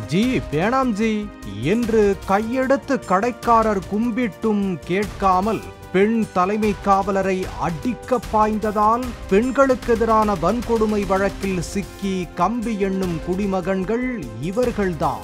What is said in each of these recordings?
G வேணாம் G என்று கையெடுத்து கடைக்காரர் கும்பிட்டும் கேட்காமல் பெண் தலைமை காவலரை அடிக்க பாய்ந்ததால் பெண்களுக்கு எதிரான வன்கொடுமை வழக்கில் சிக்கி கம்பி எண்ணும் குடிமகன்கள் இவர்கள்தான்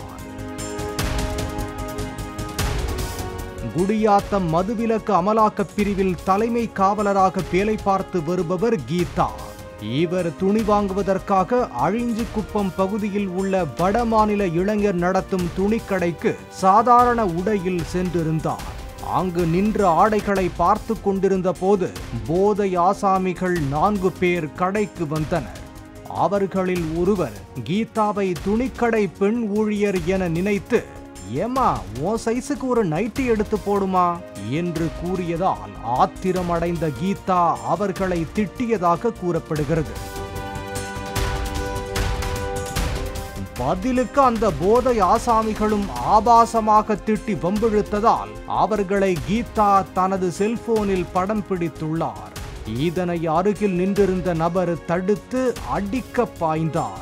குடியாத்தம் மதுவிலக்கு அமலாக்கப் பிரிவில் தலைமை காவலராக வேலை பார்த்து வருபவர் கீதா இவர் துணி வாங்குவதற்காக அழிஞ்சிக்குப்பம் பகுதியில் உள்ள வடமாநில இளைஞர் நடத்தும் துணிக்கடைக்கு சாதாரண உடையில் சென்றிருந்தார் அங்கு நின்ற ஆடைகளை பார்த்து கொண்டிருந்த போது போதை ஆசாமிகள் நான்கு பேர் கடைக்கு வந்தனர் அவர்களில் ஒருவர் கீதாவை துணிக்கடை பெண் ஊழியர் என நினைத்து ஏமா உன் சைஸுக்கு ஒரு நைட்டி எடுத்து போடுமா என்று கூறியதால் ஆத்திரமடைந்த கீதா அவர்களை திட்டியதாக கூறப்படுகிறது பதிலுக்கு அந்த போதை ஆசாமிகளும் ஆபாசமாக திட்டி வம்பிழுத்ததால் அவர்களை கீதா தனது செல்போனில் படம் பிடித்துள்ளார் இதனை அருகில் நின்றிருந்த நபர் தடுத்து அடிக்க பாய்ந்தார்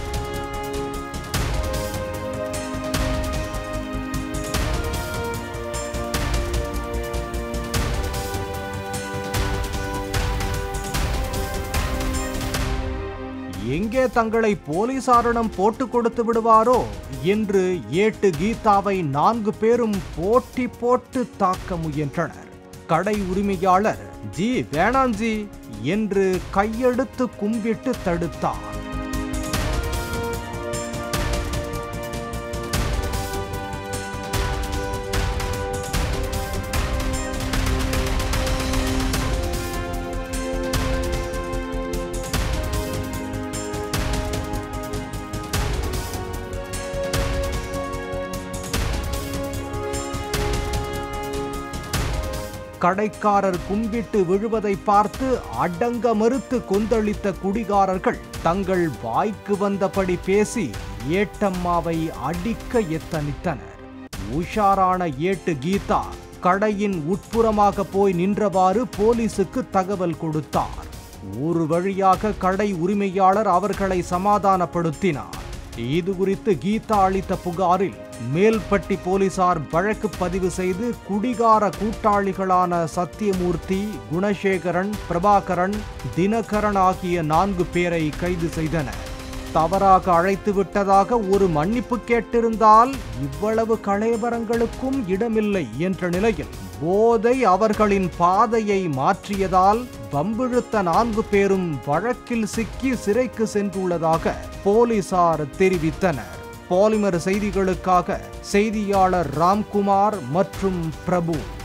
எங்கே தங்களை போலீசாரிடம் போட்டு கொடுத்து விடுவாரோ என்று ஏட்டு கீதாவை நான்கு பேரும் போட்டி போட்டு தாக்க முயன்றனர் கடை உரிமையாளர் ஜி வேணாம் ஜி என்று கையெடுத்து கும்பிட்டு தடுத்தார் கடைக்காரர் கும்பிட்டு விழுவதை பார்த்து அடங்க மறுத்து கொந்தளித்த குடிகாரர்கள் தங்கள் வாய்க்கு வந்தபடி பேசி ஏட்டம்மாவை அடிக்க எத்தனித்தனர் உஷாரான ஏட்டு கீதா கடையின் உட்புறமாக போய் நின்றவாறு போலீசுக்கு தகவல் கொடுத்தார் ஒரு வழியாக கடை உரிமையாளர் அவர்களை சமாதானப்படுத்தினார் இது குறித்து கீதா அளித்த புகாரில் மேல்பட்டி போலீசார் வழக்கு பதிவு செய்து குடிகார கூட்டாளிகளான சத்தியமூர்த்தி குணசேகரன் பிரபாகரன் தினகரன் ஆகிய நான்கு பேரை கைது செய்தனர் தவறாக அழைத்து விட்டதாக ஒரு மன்னிப்பு கேட்டிருந்தால் இவ்வளவு கலேபரங்களுக்கும் இடமில்லை என்ற நிலையில் போதை அவர்களின் பாதையை மாற்றியதால் வம்பிழுத்த நான்கு பேரும் வழக்கில் சிக்கி சிறைக்கு சென்றுள்ளதாக போலீசார் தெரிவித்தனர் பாலிமர் செய்திகளுக்காக செய்தியாளர் ராம்குமார் மற்றும் பிரபு